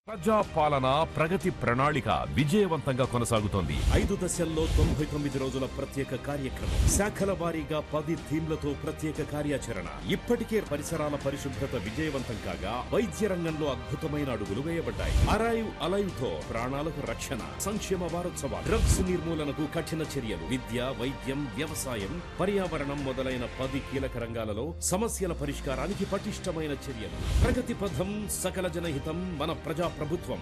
ప్రజా పాలన ప్రగతి ప్రణాళిక విజయవంతంగా కొనసాగుతోంది ఐదు దశల్లో తొంభై తొమ్మిది రోజుల ప్రత్యేక కార్యక్రమం శాఖల వారీగా పది థీమ్లతో ప్రత్యేక కార్యాచరణ ఇప్పటికే పరిసరాల పరిశుభ్రత విజయవంతం కాగా వైద్య రంగంలో అద్భుతమైన అడుగులు వేయబడ్డాయి అరైవ్ అలైవ్ తో ప్రాణాలకు రక్షణ సంక్షేమ వారోత్సవాలు డ్రగ్స్ నిర్మూలనకు కఠిన చర్యలు విద్య వైద్యం వ్యవసాయం పర్యావరణం మొదలైన పది కీలక రంగాలలో సమస్యల పరిష్కారానికి పటిష్టమైన చర్యలు ప్రగతి పథం సకల జనహితం మన ప్రజా ప్రభుత్వం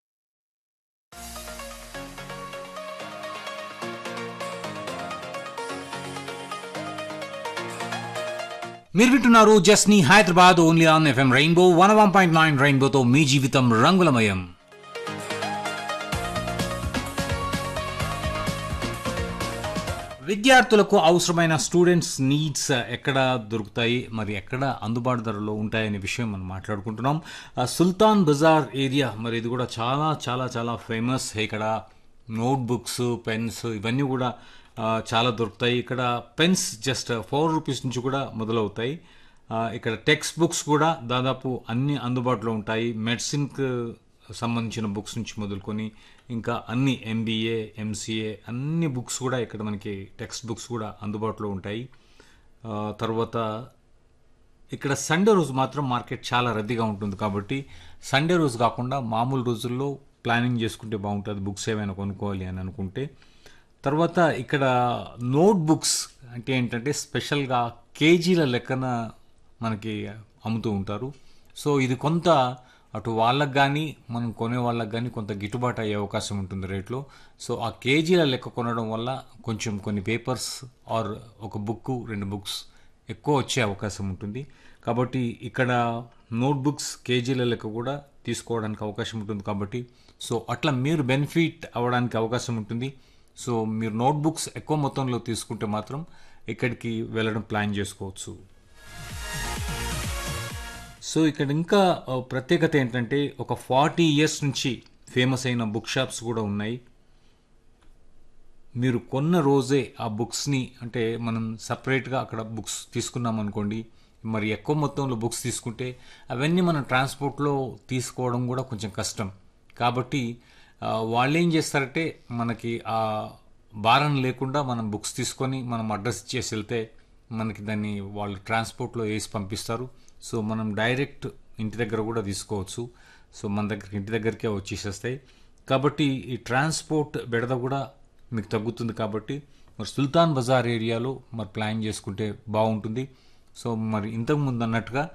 మీరు వింటున్నారు జస్నీ Hyderabad only on F M rainbow one one point nine రెయిన్బోతో మీ జీవితం రంగులమయం విద్యార్థులకు అవసరమైన స్టూడెంట్స్ నీడ్స్ ఎక్కడ దొరుకుతాయి మరి ఎక్కడ అందుబాటు ధరలో ఉంటాయనే విషయం మనం మాట్లాడుకుంటున్నాం ఆ, సుల్తాన్ బజార్ ఏరియా మరి ఇది కూడా చాలా చాలా చాలా ఫేమస్ ఇక్కడ నోట్ బుక్స్ పెన్స్ ఇవన్నీ కూడా ఆ, చాలా దొరుకుతాయి ఇక్కడ పెన్స్ జస్ట్ ఫోర్ రూపీస్ నుంచి కూడా మొదలవుతాయి ఆ, ఇక్కడ టెక్స్ట్ బుక్స్ కూడా దాదాపు అన్ని అందుబాటులో ఉంటాయి మెడిసిన్కి సంబంధించిన బుక్స్ నుంచి మొదలుకొని ఇంకా అన్ని ఎంబీఏ ఎంసీఏ అన్ని బుక్స్ కూడా ఇక్కడ మనకి టెక్స్ట్ బుక్స్ కూడా అందుబాటులో ఉంటాయి ఆ, తర్వాత ఇక్కడ సండే రోజు మాత్రం మార్కెట్ చాలా రద్దీగా ఉంటుంది కాబట్టి సండే రోజు కాకుండా మామూలు రోజుల్లో ప్లానింగ్ చేసుకుంటే బాగుంటుంది బుక్స్ ఏమైనా కొనుక్కోవాలి అని అనుకుంటే తర్వాత ఇక్కడ నోట్ బుక్స్ అంటే ఏంటంటే స్పెషల్గా కేజీల లెక్కన మనకి అమ్ముతూ ఉంటారు సో ఇది కొంత అటు వాళ్ళకి కానీ మనం కొనే వాళ్ళకి కానీ కొంత గిట్టుబాటు అయ్యే అవకాశం ఉంటుంది రేట్లో సో ఆ కేజీల లెక్క కొనడం వల్ల కొంచెం కొన్ని పేపర్స్ ఆర్ ఒక బుక్ రెండు బుక్స్ ఎక్కువ వచ్చే అవకాశం ఉంటుంది కాబట్టి ఇక్కడ నోట్ బుక్స్ కేజీల లెక్క కూడా తీసుకోవడానికి అవకాశం ఉంటుంది కాబట్టి సో అట్లా మీరు బెనిఫిట్ అవ్వడానికి అవకాశం ఉంటుంది సో మీరు నోట్ బుక్స్ ఎక్కువ మొత్తంలో తీసుకుంటే మాత్రం ఇక్కడికి వెళ్ళడం ప్లాన్ చేసుకోవచ్చు సో ఇక్కడ ఇంకా ఆ, ప్రత్యేకత ఏంటంటే ఒక ఫార్టీ ఇయర్స్ నుంచి ఫేమస్ అయిన బుక్ షాప్స్ కూడా ఉన్నాయి మీరు కొన్న రోజే ఆ బుక్స్ని అంటే మనం సపరేట్గా అక్కడ బుక్స్ తీసుకున్నాం అనుకోండి మరి ఎక్కువ మొత్తంలో బుక్స్ తీసుకుంటే అవన్నీ మనం ట్రాన్స్పోర్ట్లో తీసుకోవడం కూడా కొంచెం కష్టం కాబట్టి ఆ, వాళ్ళు ఏం చేస్తారంటే మనకి ఆ భారం లేకుండా మనం బుక్స్ తీసుకొని మనం అడ్రస్ ఇచ్చేసి వెళ్తే మనకి దాన్ని వాళ్ళు ట్రాన్స్పోర్ట్లో వేసి పంపిస్తారు సో మనం డైరెక్ట్ ఇంటి దగ్గర కూడా తీసుకోవచ్చు సో మన దగ్గరికి ఇంటి దగ్గరికే వచ్చేసేస్తాయి కాబట్టి ఈ ట్రాన్స్పోర్ట్ బెడద కూడా మీకు తగ్గుతుంది కాబట్టి మరి సుల్తాన్ బజార్ ఏరియాలో మరి ప్లాన్ చేసుకుంటే బాగుంటుంది సో మరి ఇంతకు ముందు అన్నట్టుగా